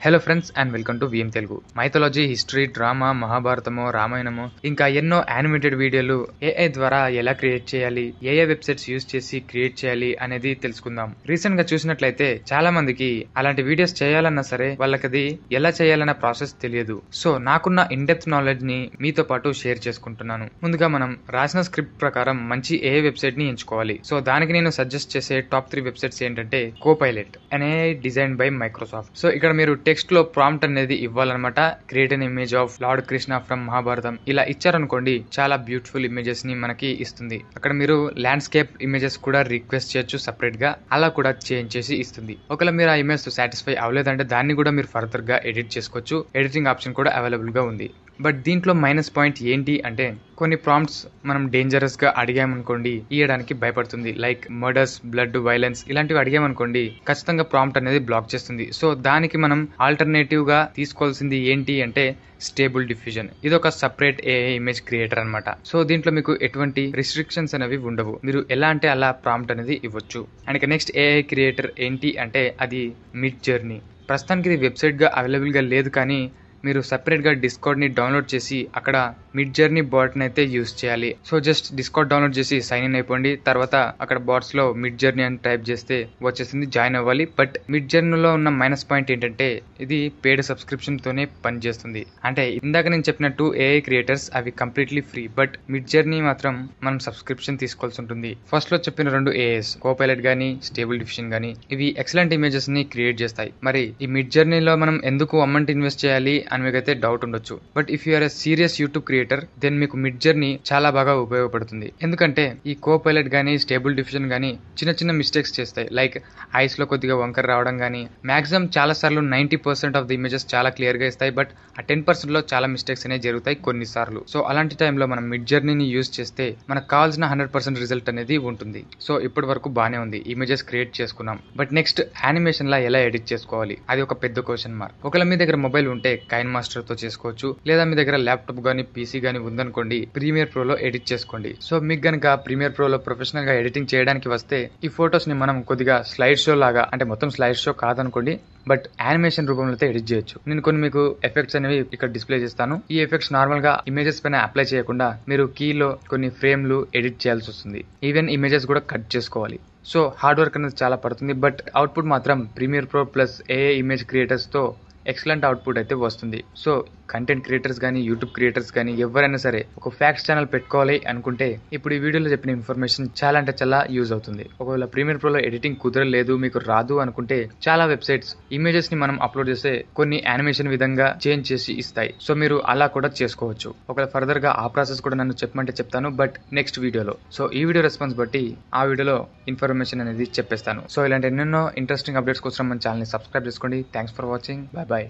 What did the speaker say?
hello friends and welcome to VM Telugu mythology history drama మహాభారతము రామాయణము ఇంకా ఎన్నో యానిమేటెడ్ వీడియోలు ఏఐ ద్వారా ఎలా క్రియేట్ చేయాలి ఏ ఏ వెబ్సైట్స్ యూజ్ చేసి క్రియేట్ చేయాలి అనేది తెలుసుకుందాం రీసెంట్ గా చూసినట్లయితే చాలా మందికి అలాంటి వీడియోస్ చేయాలన్నా సరే వాళ్ళకి అది ఎలా చేయాలన్న ప్రాసెస్ తెలియదు సో నాకున్న ఇన్ డెప్త్ నాలెడ్జ్ ని మీతో పాటు షేర్ చేసుకుంటున్నాను ముందుగా మనం రాసిన స్క్రిప్ట్ ప్రకారం మంచి ఏ వెబ్సైట్ ని ఎంచుకోవాలి సో దానికి నేను సజెస్ట్ చేసే టాప్ త్రీ వెబ్సైట్స్ ఏంటంటే కోపైలెట్ అనే డిజైన్ బై మైక్రోసాఫ్ట్ సో ఇక్కడ మీరు టెక్స్ట్ లో ప్రాంప్ట్ అనేది ఇవ్వాలన్నమాట create an image of lord Krishna from Mahabharata ఇలా ఇచ్చారనుకోండి చాలా బ్యూటిఫుల్ ఇమేజెస్ ని మనకి ఇస్తుంది అక్కడ మీరు ల్యాండ్స్కేప్ ఇమేజెస్ కూడా రిక్వెస్ట్ చేయొచ్చు సపరేట్ గా అలా కూడా చేంజ్ చేసి ఇస్తుంది ఒకవేళ మీరు ఆ ఇమేజ్ సాటిస్ఫై అవ్వలేదంటే దాన్ని కూడా మీరు ఫర్దర్ గా ఎడిట్ చేసుకోవచ్చు ఎడిటింగ్ ఆప్షన్ కూడా అవైలబుల్ గా ఉంది బట్ దీంట్లో మైనస్ పాయింట్ ఏంటి అంటే కొన్ని ప్రాంప్ట్స్ మనం డేంజరస్ గా అడిగామనుకోండి ఇయ్యడానికి భయపడుతుంది లైక్ మర్డర్స్ బ్లడ్ వైలెన్స్ ఇలాంటివి అడిగామనుకోండి ఖచ్చితంగా ప్రాంప్ట్ అనేది బ్లాక్ చేస్తుంది సో దానికి మనం ఆల్టర్నేటివ్ గా తీసుకోవాల్సింది ఏంటి అంటే స్టేబుల్ డిఫ్యూజన్ ఇది ఒక సపరేట్ ఏఐ ఇమేజ్ క్రియేటర్ అనమాట సో దీంట్లో మీకు ఎటువంటి రిస్ట్రిక్షన్స్ అనేవి ఉండవు మీరు ఎలా అంటే అలా ప్రాంప్ట్ అనేది ఇవ్వచ్చు అండ్ ఇక నెక్స్ట్ ఏఐ క్రియేటర్ ఏంటి అంటే అది మిడ్ జర్నీ ప్రస్తుతానికి ఇది వెబ్సైట్ గా అవైలబుల్ గా లేదు కానీ మీరు సపరేట్గా డిస్కౌంట్ని డౌన్లోడ్ చేసి అక్కడ మిడ్ జర్నీ బాట్ని అయితే యూస్ చేయాలి సో జస్ట్ డిస్కౌంట్ డౌన్లోడ్ చేసి సైన్ ఇన్ అయిపోండి తర్వాత అక్కడ బాట్స్లో మిడ్ జర్నీ అని టైప్ చేస్తే వచ్చేసింది జాయిన్ అవ్వాలి బట్ మిడ్ జర్నీలో ఉన్న మైనస్ పాయింట్ ఏంటంటే ఇది పేడ్ సబ్స్క్రిప్షన్తోనే పనిచేస్తుంది అంటే ఇందాక నేను చెప్పినట్టు ఏఐ క్రియేటర్స్ అవి completely free but Midjourney మాత్రం మనం సబ్స్క్రిప్షన్ తీసుకోవాల్సి ఉంటుంది ఫస్ట్ లో చెప్పిన రెండు ఏఎస్ కోపైలట్ గానీ స్టేబుల్ డిఫిషన్ గానీ ఇవి ఎక్సలెంట్ ఇమేజెస్ ని క్రియేట్ చేస్తాయి మరి ఈ మిడ్ జర్నీలో మనం ఎందుకు అమౌంట్ ఇన్వెస్ట్ చేయాలి అని మీకైతే డౌట్ ఉండొచ్చు but if you're a serious YouTube creator then మీకు మిడ్ జర్నీ చాలా బాగా ఉపయోగపడుతుంది ఎందుకంటే ఈ కో పైలట్ గానీ స్టేబుల్ డిఫిషన్ గానీ చిన్న చిన్న మిస్టేక్స్ చేస్తాయి లైక్ ఐస్ లో కొద్దిగా వంకర రావడం గానీ మాక్సిమం చాలా సార్లు ninety percent of the images చాలా క్లియర్ గా ఇస్తాయి బట్ ఆ టెన్ పర్సెంట్ లో చాలా మిస్టేక్స్ అనేవి జరుగుతాయి కొన్నిసార్లు సో అలాంటి టైంలో మనం మిడ్ జర్నీని యూజ్ చేస్తే మనకు కావాల్సిన హండ్రెడ్ పర్సెంట్ రిజల్ట్ అనేది ఉంటుంది సో ఇప్పటి వరకు బానే ఉంది ఇమేజెస్ క్రియేట్ చేసుకున్నాం బట్ నెక్స్ట్ యానిమేషన్ లా ఎలా ఎడిట్ చేసుకోవాలి అది ఒక పెద్ద క్వశ్చన్ మార్క్ ఒకవేళ మీ దగ్గర మొబైల్ ఉంటే కైన్ మాస్టర్ తో చేసుకోవచ్చు లేదా మీ దగ్గర ల్యాప్టాప్ గానీ పీసీ గానీ ఉందనుకోండి ప్రీమియర్ ప్రో లో ఎడిట్ చేసుకోండి సో మీకు గనక ప్రీమియర్ ప్రో లో ప్రొఫెషనల్ గా ఎడిటింగ్ చేయడానికి వస్తే ఈ ఫొటోస్ ని మనం కొద్దిగా స్లైడ్ షో లాగా అంటే మొత్తం స్లైడ్ షో కాదనుకోండి బట్ యానిమేషన్ రూపంలో అయితే ఎడిట్ చేయొచ్చు నేను కొన్ని మీకు ఎఫెక్ట్స్ అనేవి ఇక్కడ డిస్ప్లే చేస్తాను ఈ ఎఫెక్ట్స్ నార్మల్ గా ఇమేజెస్ పైన అప్లై చేయకుండా మీరు కీలో కొన్ని ఫ్రేమ్లు ఎడిట్ చేయాల్సి వస్తుంది ఈవెన్ ఇమేజెస్ కూడా కట్ చేసుకోవాలి సో హార్డ్ వర్క్ అనేది చాలా పడుతుంది బట్ అవుట్పుట్ మాత్రం Premiere Pro plus a image creators తో ఎక్సలెంట్ అవుట్పుట్ అయితే వస్తుంది సో కంటెంట్ క్రియేటర్స్ కానీ యూట్యూబ్ క్రియేటర్స్ కానీ ఎవరైనా సరే ఒక ఫ్యాక్స్ ఛానల్ పెట్టుకోవాలి అనుకుంటే ఇప్పుడు ఈ వీడియోలో చెప్పిన ఇన్ఫర్మేషన్ చాలా అంటే చాలా యూజ్ అవుతుంది ఒకవేళ ప్రీమియర్ ప్రోలో ఎడిటింగ్ కుదరలేదు మీకు రాదు అనుకుంటే చాలా వెబ్సైట్స్ ఇమేజెస్ ని మనం అప్లోడ్ చేస్తే కొన్ని యానిమేషన్ విధంగా చేంజ్ చేసి ఇస్తాయి సో మీరు అలా కూడా చేసుకోవచ్చు ఒకవేళ ఫర్దర్ గా ఆ ప్రాసెస్ కూడా నన్ను చెప్పమంటే చెప్తాను బట్ నెక్స్ట్ వీడియోలో సో ఈ వీడియో రెస్పాన్స్ బట్టి ఆ వీడియోలో ఇన్ఫర్మేషన్ అనేది చెప్పేస్తాను సో ఇలాంటి ఎన్నెన్నో ఇంట్రెస్టింగ్ అప్డేట్స్ కోసం మన ఛానల్ ని సబ్స్క్రైబ్ చేసుకోండి thanks for watching bye by